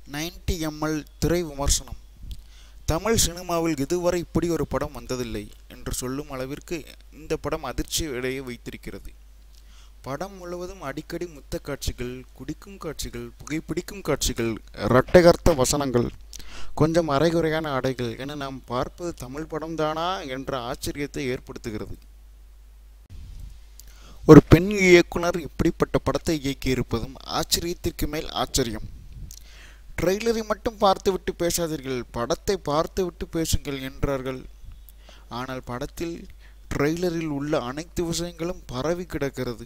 ninety ML திரை விமர்சனம் தமிழ் சினிமாவில் இதுவரை இப்படி ஒரு படம் வந்ததில்லை என்று சொல்லும் அளவிற்கு இந்த படம் அதிர்ச்சி இடையே வைத்திருக்கிறது படம் முழுவதும் அடிக்கடி முத்த காட்சிகள் குடிக்கும் காட்சிகள் புகைப்பிடிக்கும் காட்சிகள் இரட்டைகர்த்த வசனங்கள் கொஞ்சம் அரைகுறையான ஆடைகள் என நாம் பார்ப்பது தமிழ் படம்தானா என்ற ஆச்சரியத்தை ஏற்படுத்துகிறது ஒரு பெண் இயக்குனர் இப்படிப்பட்ட படத்தை இயக்கியிருப்பதும் ஆச்சரியத்திற்கு மேல் ஆச்சரியம் ட்ரெய்லரை மட்டும் பார்த்துவிட்டு பேசாதீர்கள் படத்தை பார்த்துவிட்டு பேசுங்கள் என்றார்கள் ஆனால் படத்தில் ட்ரெய்லரில் உள்ள அனைத்து விஷயங்களும் பரவி கிடக்கிறது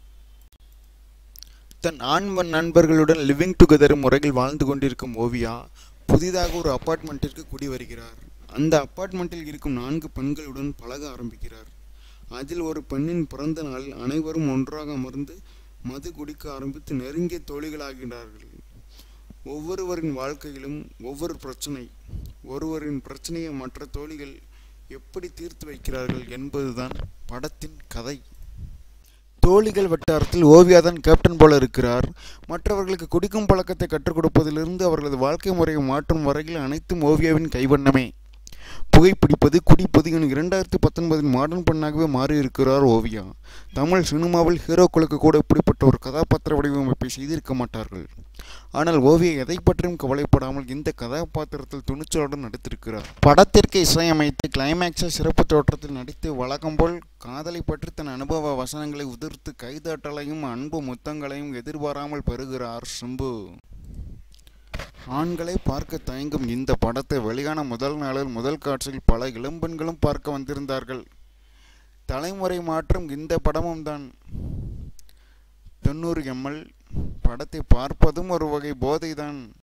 தன் ஆண்மன் நண்பர்களுடன் லிவிங் டுகெதர் முறையில் வாழ்ந்து கொண்டிருக்கும் ஓவியா புதிதாக ஒரு அப்பார்ட்மெண்ட்டிற்கு குடி வருகிறார் அந்த அப்பார்ட்மெண்ட்டில் இருக்கும் நான்கு பெண்களுடன் பழக ஆரம்பிக்கிறார் அதில் ஒரு பெண்ணின் பிறந்த நாளில் அனைவரும் ஒன்றாக அமர்ந்து மது குடிக்க ஆரம்பித்து நெருங்கிய தோழிகளாகிறார்கள் ஒவ்வொருவரின் வாழ்க்கையிலும் ஒவ்வொரு பிரச்சனை ஒருவரின் பிரச்சனையை மற்ற தோழிகள் எப்படி தீர்த்து வைக்கிறார்கள் என்பதுதான் படத்தின் கதை தோழிகள் வட்டாரத்தில் ஓவியாதான் கேப்டன் போல இருக்கிறார் மற்றவர்களுக்கு குடிக்கும் பழக்கத்தை கற்றுக் கொடுப்பதிலிருந்து அவர்களது வாழ்க்கை முறையை மாற்றும் வரையில் அனைத்தும் ஓவியாவின் கைவண்ணமே புகைப்பிடிப்பது குடிப்பது என இரண்டாயிரத்தி பத்தொன்பதின் மாடர்ன் பெண்ணாகவே மாறியிருக்கிறார் ஓவியா தமிழ் சினிமாவில் ஹீரோக்களுக்கு கூட இப்படிப்பட்ட ஒரு கதாபாத்திர வடிவமைப்பை செய்திருக்க மாட்டார்கள் ஆனால் ஓவியா எதை பற்றியும் கவலைப்படாமல் இந்த கதாபாத்திரத்தில் துணிச்சலுடன் நடித்திருக்கிறார் படத்திற்கு இசையமைத்து கிளைமேக்ஸை சிறப்பு தோற்றத்தில் நடித்து வழக்கம் போல் காதலை பற்றி தன் அனுபவ வசனங்களை உதிர்த்து கைதட்டலையும் அன்பு முத்தங்களையும் எதிர்பாராமல் பெறுகிறார் சிம்பு ஆண்களை பார்க்க தயங்கும் இந்த படத்தை வெளியான முதல் நாளில் முதல் காட்சியில் பல இளம்பெண்களும் பார்க்க வந்திருந்தார்கள் தலைமுறை மாற்றம் இந்த படமும் தான் தொண்ணூறு எம்எல் படத்தை பார்ப்பதும் ஒரு வகை போதைதான்